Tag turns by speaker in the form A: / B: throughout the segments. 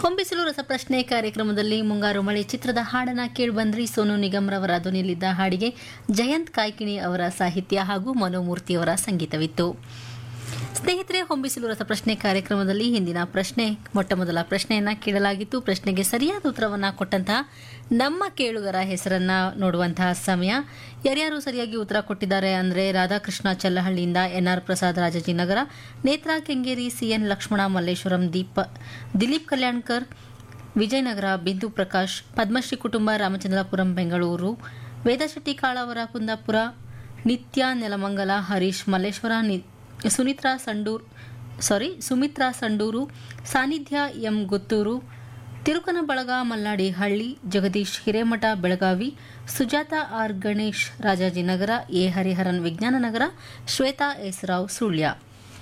A: ಹೊಂಬಿಸಲು ರಸಪ್ರಶ್ನೆ ಕಾರ್ಯಕ್ರಮದಲ್ಲಿ ಮುಂಗಾರು ಮಳೆ ಚಿತ್ರದ ಹಾಡನ್ನ ಕೇಳಿಬಂದ್ರಿ ಸೋನು ನಿಗಮ್ರವರ ಧ್ವನಿಯಲ್ಲಿದ್ದ ಹಾಡಿಗೆ ಜಯಂತ್ ಕಾಯ್ಕಿಣಿ ಅವರ ಸಾಹಿತ್ಯ ಹಾಗೂ ಮನೋಮೂರ್ತಿಯವರ ಸಂಗೀತವಿತ್ತು ಸ್ನೇಹಿತರೆ ಹೊಂಬಿಸಲು ರಸಪ್ರಶ್ನೆ ಕಾರ್ಯಕ್ರಮದಲ್ಲಿ ಹಿಂದಿನ ಪ್ರಶ್ನೆ ಮೊಟ್ಟ ಮೊದಲ ಪ್ರಶ್ನೆಯನ್ನ ಕೇಳಲಾಗಿತ್ತು ಪ್ರಶ್ನೆಗೆ ಸರಿಯಾದ ಉತ್ತರವನ್ನ ಕೊಟ್ಟಂತಹ ನಮ್ಮ ಕೇಳುಗರ ಹೆಸರನ್ನ ನೋಡುವಂತಹ ಸಮಯ ಯಾರ್ಯಾರು ಸರಿಯಾಗಿ ಉತ್ತರ ಕೊಟ್ಟಿದ್ದಾರೆ ಅಂದ್ರೆ ರಾಧಾಕೃಷ್ಣ ಚಲ್ಲಹಳ್ಳಿಯಿಂದ ಎನ್ಆರ್ ಪ್ರಸಾದ್ ರಾಜಾಜಿನಗರ ನೇತ್ರಾ ಕೆಂಗೇರಿ ಸಿಎನ್ ಲಕ್ಷ್ಮಣ ಮಲ್ಲೇಶ್ವರಂ ದೀಪ ದಿಲೀಪ್ ಕಲ್ಯಾಣ್ಕರ್ ವಿಜಯನಗರ ಬಿಂದು ಪ್ರಕಾಶ್ ಪದ್ಮಶ್ರೀ ಕುಟುಂಬ ರಾಮಚಂದ್ರಪುರಂ ಬೆಂಗಳೂರು ವೇದಶೆಟ್ಟಿ ಕಾಳವರ ಕುಂದಾಪುರ ನಿತ್ಯ ನೆಲಮಂಗಲ ಹರೀಶ್ ಮಲ್ಲೇಶ್ವರ ನಿ- ಸುನಿತ್ರಾ ಸಂಡೂರ್ ಸಾರಿ ಸುಮಿತ್ರಾ ಸಂಡೂರು ಸಾನ್ನಿಧ್ಯ ಎಂ ಗುತ್ತೂರು ತಿರುಕನ ಬಳಗ Malladi Halli Jagadish Hiremath Belagavi Sujata R Ganesh Rajajinagar A Hariharan Vignana Nagar Shweta S Rao Sullia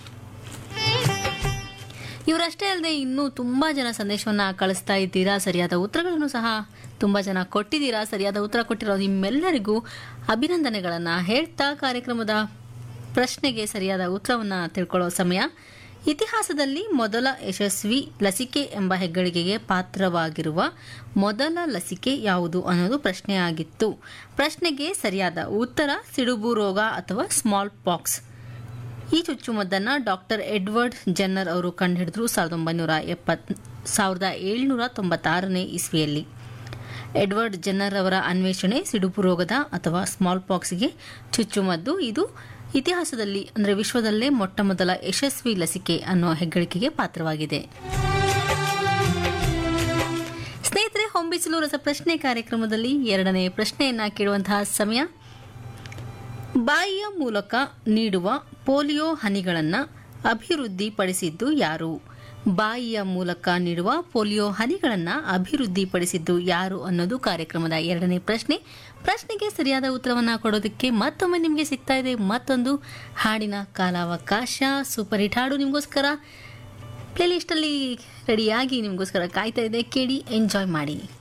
A: ಇವರಷ್ಟೇ ಅಲ್ಲದೆ ಇನ್ನೂ ತುಂಬಾ ಜನ ಸಂದೇಶವನ್ನ ಕಳಿಸ್ತಾ ಇದ್ದೀರಾ ಸರಿಯಾದ ಉತ್ತರಗಳನ್ನು ಸಹ ತುಂಬಾ ಜನ ಕೊಟ್ಟಿದ್ದೀರಾ ಸರಿಯಾದ ಉತ್ತರ ಕೊಟ್ಟಿರೋ ನಿಮ್ಮೆಲ್ಲರಿಗೂ ಅಭಿನಂದನೆಗಳನ್ನ ಹೇಳ್ತಾ ಕಾರ್ಯಕ್ರಮದ ಪ್ರಶ್ನೆಗೆ ಸರಿಯಾದ ಉತ್ತರವನ್ನ ತಿಳ್ಕೊಳ್ಳೋ ಸಮಯ ಇತಿಹಾಸದಲ್ಲಿ ಮೊದಲ ಯಶಸ್ವಿ ಲಸಿಕೆ ಎಂಬ ಹೆಗ್ಗಳಿಕೆಗೆ ಪಾತ್ರವಾಗಿರುವ ಮೊದಲ ಲಸಿಕೆ ಯಾವುದು ಅನ್ನೋದು ಪ್ರಶ್ನೆ ಆಗಿತ್ತು ಪ್ರಶ್ನೆಗೆ ಸರಿಯಾದ ಉತ್ತರ ಸಿಡುಬು ರೋಗ ಅಥವಾ ಸ್ಮಾಲ್ ಪಾಕ್ಸ್ ಈ ಚುಚ್ಚುಮದ್ದನ್ನ ಡಾಕ್ಟರ್ ಎಡ್ವರ್ಡ್ ಜೆನ್ನರ್ ಅವರು ಕಂಡುಹಿಡಿದ್ರು ಸಾವಿರದ ಒಂಬೈನೂರ ಎಪ್ಪತ್ ಸಾವಿರದ ಏಳ್ನೂರ ತೊಂಬತ್ತಾರನೇ ಇಸ್ವಿಯಲ್ಲಿ ಎಡ್ವರ್ಡ್ ಜೆನ್ನರ್ ಅವರ ಅನ್ವೇಷಣೆ ಸಿಡುಬು ರೋಗದ ಅಥವಾ ಸ್ಮಾಲ್ ಪಾಕ್ಸ್ಗೆ ಚುಚ್ಚುಮದ್ದು ಇದು ಇತಿಹಾಸದಲ್ಲಿ ಅಂದರೆ ವಿಶ್ವದಲ್ಲೇ ಮೊಟ್ಟ ಮೊದಲ ಯಶಸ್ವಿ ಲಸಿಕೆ ಅನ್ನೋ ಹೆಗ್ಗಳಿಕೆಗೆ ಪಾತ್ರವಾಗಿದೆ ಸ್ನೇಹಿತರೆ ಹೊಂಬಿಸಲು ರಸಪ್ರಶ್ನೆ ಕಾರ್ಯಕ್ರಮದಲ್ಲಿ ಎರಡನೇ ಪ್ರಶ್ನೆಯನ್ನ ಕೇಳುವಂತಹ ಸಮಯ ಬಾಯಿಯ ಮೂಲಕ ನೀಡುವ ಪೋಲಿಯೋ ಹನಿಗಳನ್ನು ಅಭಿವೃದ್ಧಿಪಡಿಸಿದ್ದು ಯಾರು ಬಾಯಿಯ ಮೂಲಕ ನೀಡುವ ಪೋಲಿಯೋ ಹನಿಗಳನ್ನು ಅಭಿವೃದ್ಧಿಪಡಿಸಿದ್ದು ಯಾರು ಅನ್ನೋದು ಕಾರ್ಯಕ್ರಮದ ಎರಡನೇ ಪ್ರಶ್ನೆ ಪ್ರಶ್ನೆಗೆ ಸರಿಯಾದ ಉತ್ತರವನ್ನು ಕೊಡೋದಕ್ಕೆ ಮತ್ತೊಮ್ಮೆ ನಿಮಗೆ ಸಿಗ್ತಾ ಇದೆ ಮತ್ತೊಂದು ಹಾಡಿನ ಕಾಲಾವಕಾಶ ಸೂಪರ್ ಹಿಟ್ ಹಾಡು ನಿಮಗೋಸ್ಕರ ಪ್ಲೇಲಿಸ್ಟಲ್ಲಿ ರೆಡಿಯಾಗಿ ನಿಮಗೋಸ್ಕರ ಕಾಯ್ತಾ ಇದೆ ಕೇಳಿ ಎಂಜಾಯ್ ಮಾಡಿ